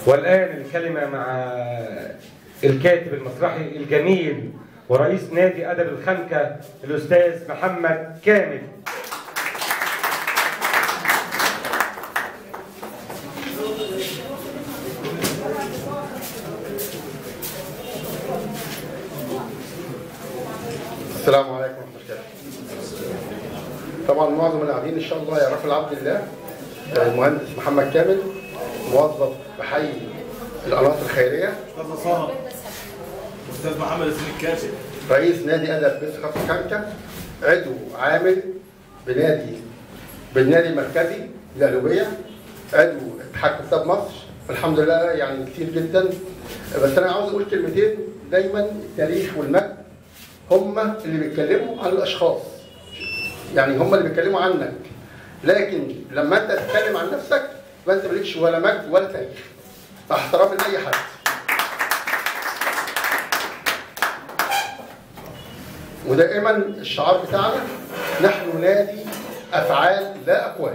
والآن الكلمة مع الكاتب المسرحي الجميل ورئيس نادي أدب الخنكة الأستاذ محمد كامل السلام عليكم ورحمة الله طبعا معظم اللي قاعدين ان شاء الله يعرفوا العبد الله المهندس محمد كامل موظف بحي القناة الخيرية استاذ صهر استاذ محمد ياسين الكاشف رئيس نادي ادب بيت خط كانكا عضو عامل بنادي بالنادي المركزي القلوبية عضو اتحاد كتاب مصر الحمد لله يعني كتير جدا بس انا عاوز اقول كلمتين دايما التاريخ والمجد هم اللي بيتكلموا عن الاشخاص يعني هم اللي بيتكلموا عنك لكن لما انت تتكلم عن نفسك يبقى انت مالكش ولا مجد ولا تاريخ مع احترامي لاي حد ودائما الشعار بتاعنا نحن نادي افعال لا اقوال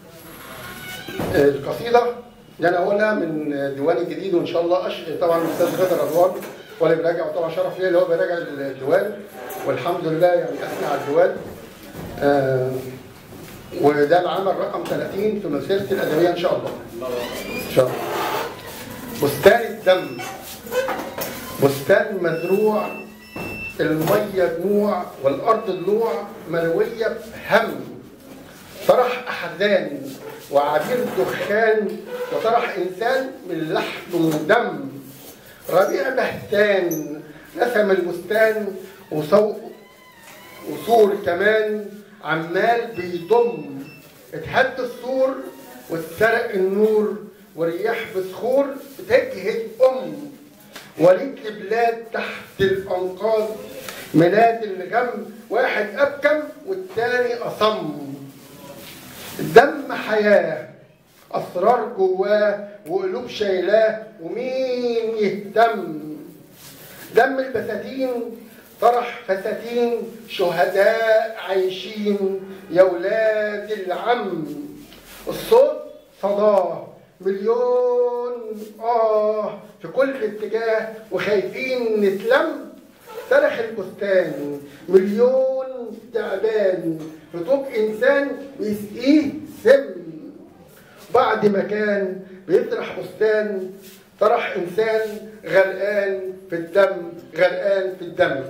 القصيده اللي انا هقولها من ديوان الجديد وان شاء الله أش... طبعا الاستاذ غدر رضوان هو اللي بيراجع وطبعا شرف ليا اللي هو بيراجع الديوان والحمد لله يعني اثنى على الديوان آه وده العمل رقم 30 في مسيرتي الادبيه ان شاء الله ان شاء الله بستان الدم بستان مزروع الميه دموع والارض ضلوع ملويه بهم طرح احزان وعبير دخان وطرح انسان من لحم ودم ربيع بهتان نسم البستان وصوت وسور كمان عمال بيضم اتهد السور واتسرق النور ورياح بصخور بتجهد ام وليد لبلاد تحت الانقاض ميلاد الغم واحد ابكم والتاني اصم الدم حياه اسرار جواه وقلوب شايلاه ومين يهتم دم البساتين طرح فساتين شهداء عايشين يا ولاد العم الصوت صداه مليون آه في كل اتجاه وخايفين نتلم صرخ البستان مليون تعبان في طوب إنسان بيسقيه سم بعد ما كان بيطرح بستان طرح إنسان غرقان في الدم غرقان في الدم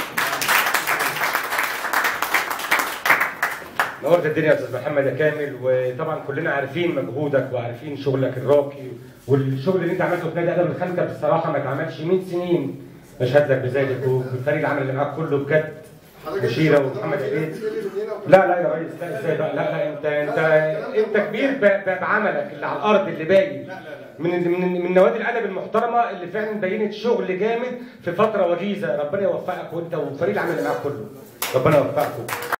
نورت الدنيا يا استاذ محمد يا كامل وطبعا كلنا عارفين مجهودك وعارفين شغلك الراقي والشغل اللي انت عملته في نادي ادب الخنكه بصراحه ما اتعملش من سنين نشهد لك بذلك وبالفريق العمل اللي معاك كله بجد بشيره ومحمد عبيد لا لا يا ريس لا ازاي بقى لا لا انت انت انت كبير ب- ب- بعملك اللي على الارض اللي باين من من من نوادي الادب المحترمه اللي فعلا بينت شغل جامد في فتره وجيزه ربنا يوفقك وانت وفريق العمل اللي معاك كله ربنا يوفقكم